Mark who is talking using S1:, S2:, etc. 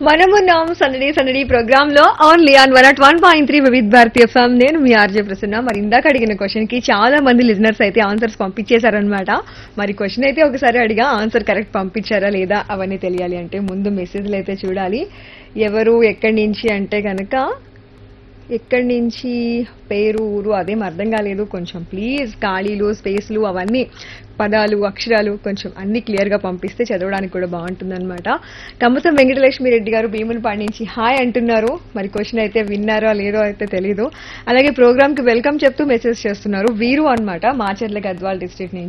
S1: మనమున్నాం సందడి సందడి ప్రోగ్రామ్ లో only on one naught one point three Vividh Bharati FM నేను మీ ఆర్జే ప్రసన్న మరి ఇందాక అడిగిన క్వశ్చన్ కి చాలా మంది లిజనర్స్ అయితే ఆన్సర్స్ పంపించేశారనమాట మరి క్వశ్చన్ అయితే ఒకసారి అడిగా ఆన్సర్ కరెక్ట్ పంపించారా లేదా అవన్నీ తెలియాలి అంటే ముందు మెసేజ్లు అయితే చూడాలి ఎవరు ఎక్కడి నుంచి అంటే కనుక ఎక్కడి నుంచి పేరు ఊరు అదేం అర్థం కాలేదు కొంచెం ప్లీజ్ ఖాళీలు స్పేస్లు అవన్నీ పదాలు అక్షరాలు కొంచెం అన్ని క్లియర్ గా పంపిస్తే చదవడానికి కూడా బాగుంటుందన్నమాట కమ్మసం వెంకటలక్ష్మి రెడ్డి గారు భీములపాడి నుంచి హాయ్ అంటున్నారు మరి క్వశ్చన్ అయితే విన్నారో లేదో అయితే తెలీదు అలాగే ప్రోగ్రామ్ కి వెల్కమ్ చెప్తూ మెసేజ్ చేస్తున్నారు వీరు అన్నమాట మాచర్ల గద్వాల్ డిస్ట్రిక్ట్ నుంచి